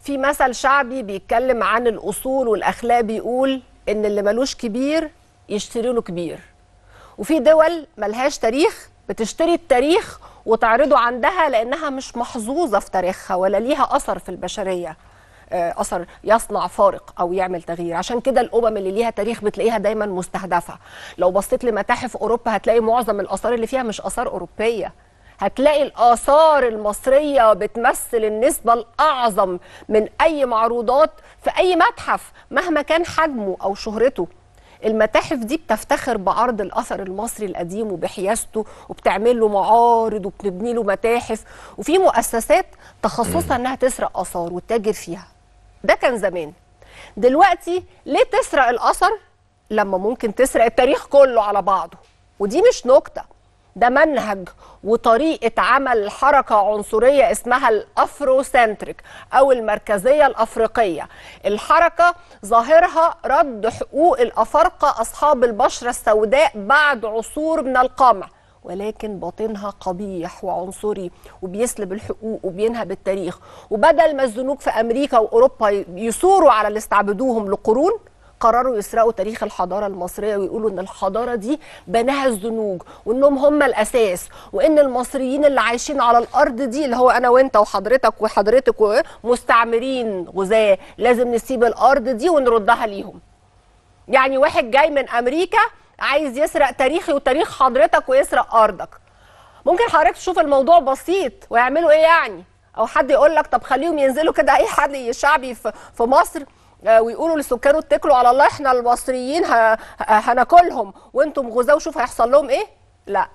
في مثل شعبي بيتكلم عن الاصول والاخلاق بيقول ان اللي ملوش كبير يشتري له كبير وفي دول ملهاش تاريخ بتشتري التاريخ وتعرضه عندها لانها مش محظوظه في تاريخها ولا ليها اثر في البشريه آه، اثر يصنع فارق او يعمل تغيير عشان كده الامم اللي ليها تاريخ بتلاقيها دايما مستهدفه لو بصيت لمتاحف اوروبا هتلاقي معظم الاثار اللي فيها مش اثار اوروبيه هتلاقي الآثار المصرية بتمثل النسبة الأعظم من أي معروضات في أي متحف مهما كان حجمه أو شهرته المتاحف دي بتفتخر بعرض الأثر المصري القديم وبحيازته وبتعمل له معارض وبتبني له متاحف وفي مؤسسات تخصصها إنها تسرق آثار وتتاجر فيها ده كان زمان دلوقتي ليه تسرق الأثر لما ممكن تسرق التاريخ كله على بعضه ودي مش نكته ده منهج وطريقة عمل حركة عنصرية اسمها الأفروسنتريك أو المركزية الأفريقية الحركة ظاهرها رد حقوق الأفارقة أصحاب البشرة السوداء بعد عصور من القمع ولكن باطنها قبيح وعنصري وبيسلب الحقوق وبينهب التاريخ وبدل ما الزنوج في أمريكا وأوروبا يثوروا على اللي استعبدوهم لقرون قرروا يسرقوا تاريخ الحضاره المصريه ويقولوا ان الحضاره دي بناها الزنوج وانهم هم الاساس وان المصريين اللي عايشين على الارض دي اللي هو انا وانت وحضرتك وحضرتك مستعمرين غزاه لازم نسيب الارض دي ونردها ليهم يعني واحد جاي من امريكا عايز يسرق تاريخي وتاريخ حضرتك ويسرق ارضك ممكن حضرتك تشوف الموضوع بسيط ويعملوا ايه يعني او حد يقول لك طب خليهم ينزلوا كده اي حد شعبي في في مصر آه، ويقولوا للسكان اتكلوا على الله احنا المصريين ه- ه- هناكلهم وانتم غزاة وشوف هيحصل لهم ايه لا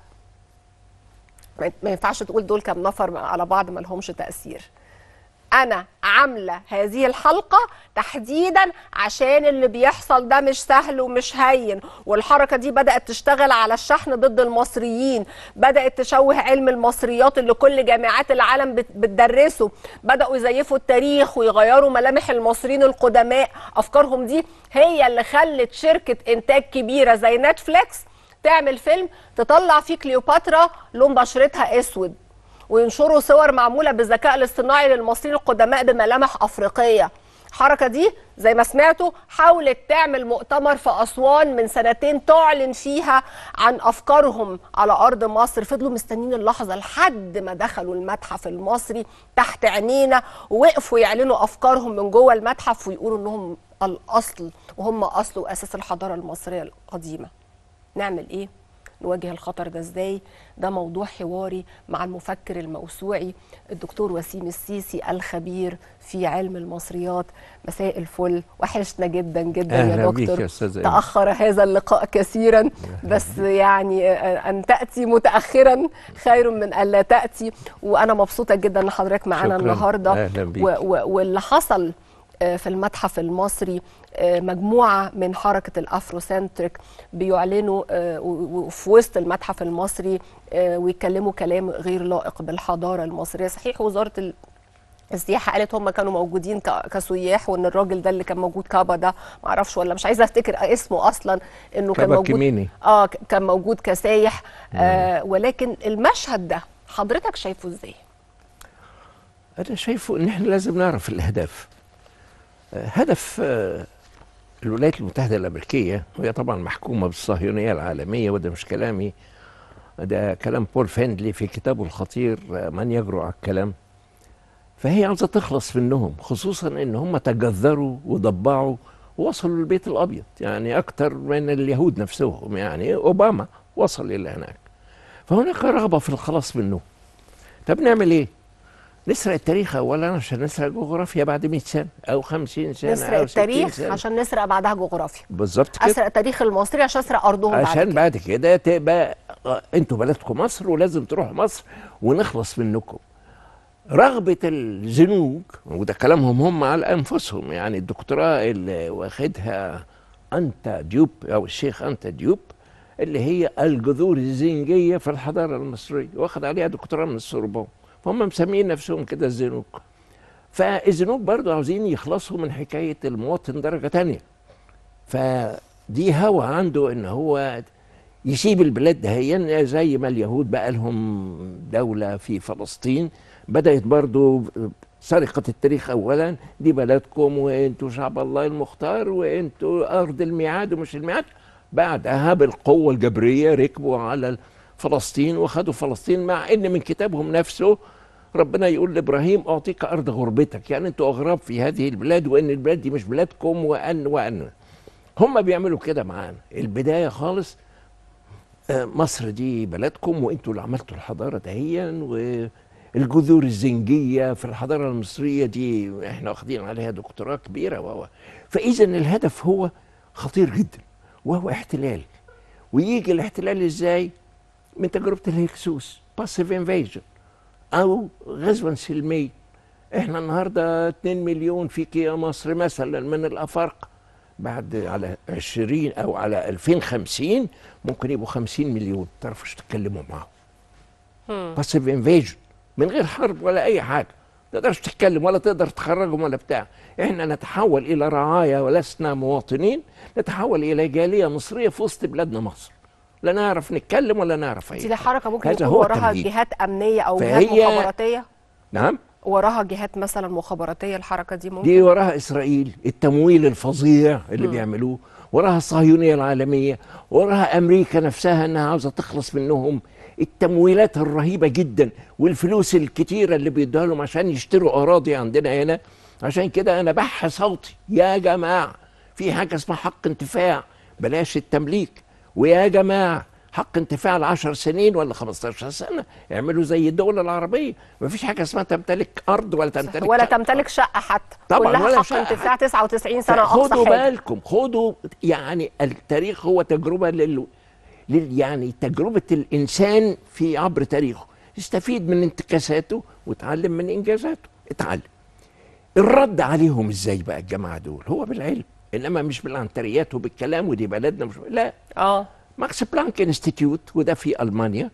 ما ما ينفعش تقول دول كام نفر على بعض ما لهمش تأثير أنا عاملة هذه الحلقة تحديدا عشان اللي بيحصل ده مش سهل ومش هين والحركة دي بدأت تشتغل على الشحن ضد المصريين بدأت تشوه علم المصريات اللي كل جامعات العالم بت- بتدرسه بدأوا يزيفوا التاريخ ويغيروا ملامح المصريين القدماء أفكارهم دي هي اللي خلت شركة إنتاج كبيرة زي نتفليكس تعمل فيلم تطلع فيه كليوباترا لون بشرتها اسود وينشروا صور معموله بالذكاء الاصطناعي للمصريين القدماء بملامح افريقيه الحركه دي زي ما سمعتوا حاولت تعمل مؤتمر في اسوان من سنتين تعلن فيها عن افكارهم على ارض مصر فضلوا مستنيين اللحظه لحد ما دخلوا المتحف المصري تحت عينينا ووقفوا يعلنوا افكارهم من جوه المتحف ويقولوا انهم الاصل وهم اصل واساس الحضاره المصريه القديمه نعمل ايه نواجه الخطر ده ازاي ده موضوع حواري مع المفكر الموسوعي الدكتور وسيم السيسي الخبير في علم المصريات مساء الفل وحشنا جدا جدا يا أهلا بيك دكتور يا أستاذة إيمان. تاخر هذا اللقاء كثيرا بس يعني ان تاتي متاخرا خير من الا تاتي وانا مبسوطه جدا ان حضرتك معانا شكراً. النهارده أهلا بيك. و- و- واللي حصل آه، في المتحف المصري آه، مجموعة من حركة الأفروسنتريك بيعلنوا آه، و- و- وفي وسط المتحف المصري آه، ويتكلموا كلام غير لائق بالحضارة المصرية صحيح وزارة ال- السياحة قالت هم كانوا موجودين ك- كسياح وان الراجل ده اللي كان موجود كابا ده معرفش ولا مش عايزه افتكر اسمه اصلا انه كان كابا موجود كيميني. اه ك- كان موجود كسايح آه ولكن المشهد ده حضرتك شايفه ازاي؟ انا شايفه ان احنا لازم نعرف الاهداف آه، هدف آه، الولايات المتحده الامريكيه وهي طبعا محكومه بالصهيونيه العالميه وده مش كلامي ده كلام بول فيندلي في كتابه الخطير آه، من يجرؤ على الكلام فهي عاوزه تخلص منهم خصوصا ان هم تجذروا وضبعوا ووصلوا للبيت الابيض يعني اكتر من اليهود نفسهم يعني اوباما وصل الى هناك فهناك رغبه في الخلاص منه طب نعمل ايه نسرق التاريخ اولا عشان نسرق جغرافيا بعد 100 سنه او 50 سنه نسرق او 60 التاريخ سنه عشان نسرق بعدها جغرافيا بالظبط كده اسرق التاريخ المصري عشان اسرق ارضهم بعد عشان كده. بعد كده تبقى آه، انتوا بلدكم مصر ولازم تروحوا مصر ونخلص منكم رغبة الزنوج وده كلامهم هم على أنفسهم يعني الدكتوراه اللي واخدها أنت ديوب أو الشيخ أنت ديوب اللي هي الجذور الزنجية في الحضارة المصرية واخد عليها دكتوراه من السوربون فهم مسميين نفسهم كده الزنوج فالزنوج برضو عاوزين يخلصوا من حكاية المواطن درجة تانية فدي هوى عنده ان هو يسيب البلاد دهيا زي ما اليهود بقى لهم دولة في فلسطين بدأت برضو سرقة التاريخ أولا دي بلدكم وأنتوا شعب الله المختار وأنتوا أرض الميعاد ومش الميعاد بعدها بالقوة الجبرية ركبوا على فلسطين وخدوا فلسطين مع أن من كتابهم نفسه ربنا يقول لإبراهيم أعطيك أرض غربتك يعني أنتوا أغراب في هذه البلاد وأن البلاد دي مش بلادكم وأن وأن هم بيعملوا كده معانا البداية خالص آه، مصر دي بلدكم وانتوا اللي عملتوا الحضاره دهيا والجذور الزنجيه في الحضاره المصريه دي احنا واخدين عليها دكتوراه كبيره وهو فاذا الهدف هو خطير جدا وهو احتلال ويجي الاحتلال ازاي؟ من تجربه الهكسوس باسيف انفيجن او غزوا سلمي احنا النهارده 2 مليون فيك يا مصر مثلا من الافارقه بعد على 20 او على 2050 ممكن يبقوا 50 مليون تعرفوش تتكلموا معاهم باسيف انفيجن من غير حرب ولا اي حاجه ما تقدرش تتكلم ولا تقدر تخرجهم ولا بتاع احنا نتحول الى رعايا ولسنا مواطنين نتحول الى جاليه مصريه في وسط بلادنا مصر لا نعرف نتكلم ولا نعرف دي اي حركه ممكن هذا يكون هو وراها التمهيد. جهات امنيه او جهات فهي- مخابراتيه نعم وراها جهات مثلا مخابراتيه الحركه دي ممكن دي وراها اسرائيل التمويل الفظيع اللي بيعملوه وراها الصهيونيه العالميه وراها امريكا نفسها انها عاوزه تخلص منهم التمويلات الرهيبه جدا والفلوس الكتيره اللي بيدوها لهم عشان يشتروا اراضي عندنا هنا عشان كده انا بحى صوتي يا جماعه في حاجه اسمها حق انتفاع بلاش التمليك ويا جماعه حق انتفاع ل 10 سنين ولا 15 سنه اعملوا زي الدول العربيه مفيش حاجه اسمها تمتلك ارض ولا تمتلك ولا شقة. تمتلك شقه حتى طبعاً، كلها ولا حق شقة انتفاع 99 سنه اقصى خدوا حاجه بالكم خدوا يعني التاريخ هو تجربه لل... لل... يعني تجربه الانسان في عبر تاريخه استفيد من انتكاساته وتعلم من انجازاته اتعلم الرد عليهم ازاي بقى الجماعه دول هو بالعلم انما مش بالعنتريات وبالكلام ودي بلدنا مش لا اه ماكس بلانك انستيتيوت وده في المانيا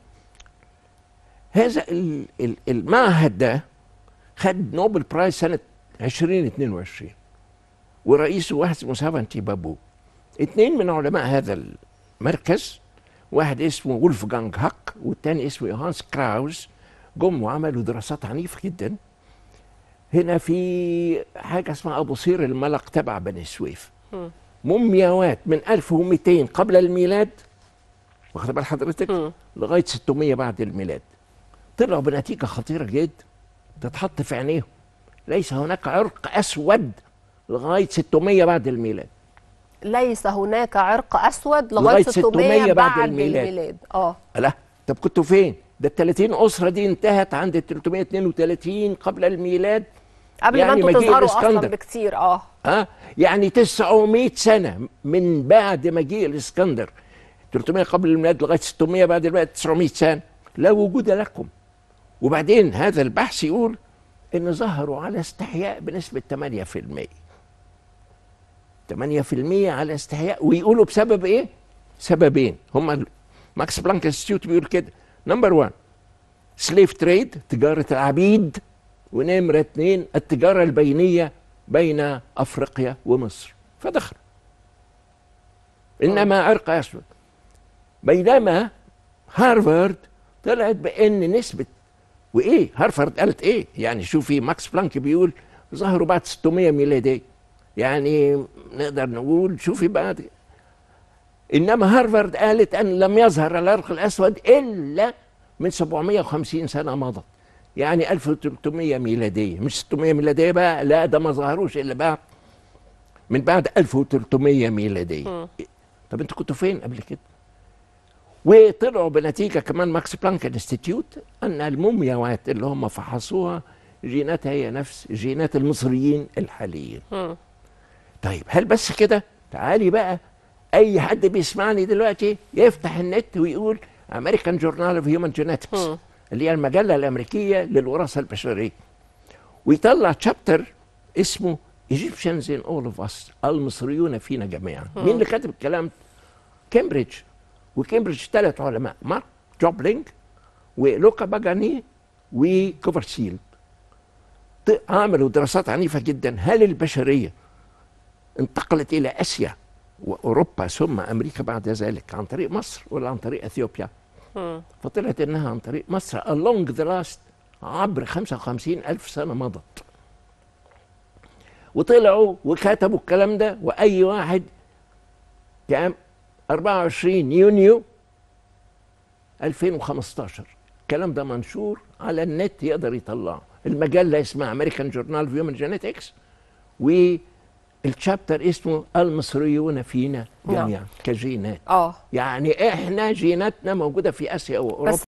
هذا ال- ال- المعهد ده خد نوبل برايز سنه 2022 ورئيسه واحد اسمه سافانتي بابو اثنين من علماء هذا المركز واحد اسمه وولف جانج هاك والتاني اسمه يوهانس كراوز جم وعملوا دراسات عنيفه جدا هنا في حاجه اسمها ابو صير الملق تبع بني سويف مومياوات من 1200 قبل الميلاد واخد بال حضرتك مم. لغايه 600 بعد الميلاد طلعوا بنتيجه خطيره جدا تتحط في عينيهم ليس هناك عرق اسود لغايه 600 بعد الميلاد ليس هناك عرق اسود لغايه لغاية 600 600 بعد, بعد الميلاد. الميلاد. اه لا طب كنتوا فين ده ال 30 اسره دي انتهت عند 332 قبل الميلاد قبل يعني ما انتوا مجيء تظهروا اصلا الإسكندر. بكتير اه ها يعني 900 سنه من بعد مجيء الاسكندر 300 قبل الميلاد لغايه 600 بعد الميلاد 900 سنه لا وجود لكم وبعدين هذا البحث يقول ان ظهروا على استحياء بنسبه 8% 8% على استحياء ويقولوا بسبب ايه؟ سببين هم ماكس بلانك انستيتيوت بيقول كده نمبر 1 سليف تريد تجاره العبيد ونمره اثنين التجاره البينيه بين افريقيا ومصر فدخل انما عرق اسود بينما هارفارد طلعت بان نسبه وايه هارفارد قالت ايه يعني شوفي ماكس بلانك بيقول ظهروا بعد 600 ميلاديه يعني نقدر نقول شوفي بعد انما هارفارد قالت ان لم يظهر العرق الاسود الا من 750 سنه مضت يعني 1300 ميلاديه مش 600 ميلاديه بقى لا ده ما ظهروش الا بعد من بعد 1300 ميلاديه طب انتوا كنتوا فين قبل كده وطلعوا بنتيجه كمان ماكس بلانك انستيتيوت ان المومياوات اللي هم فحصوها جيناتها هي نفس جينات المصريين الحاليين مم. طيب هل بس كده تعالي بقى اي حد بيسمعني دلوقتي يفتح النت ويقول امريكان جورنال اوف هيومن جينيتكس مم. اللي هي المجله الامريكيه للوراثه البشريه ويطلع تشابتر اسمه Egyptians in all of us المصريون فينا جميعا مين اللي كاتب الكلام ده؟ كامبريدج وكامبريدج ثلاث علماء مارك جوبلينج ولوكا باجاني وكوفرسيلد ط- عملوا دراسات عنيفه جدا هل البشريه انتقلت الى اسيا واوروبا ثم امريكا بعد ذلك عن طريق مصر ولا عن طريق اثيوبيا مم. فطلعت انها عن طريق مصر along the last عبر 55 الف سنه مضت وطلعوا وكتبوا الكلام ده واي واحد كام 24 يونيو 2015 الكلام ده منشور على النت يقدر يطلعه المجله اسمها امريكان جورنال في هيومن جينيتكس والشابتر اسمه المصريون فينا نعم. جميعا كجينات اه يعني احنا جيناتنا موجوده في اسيا واوروبا بس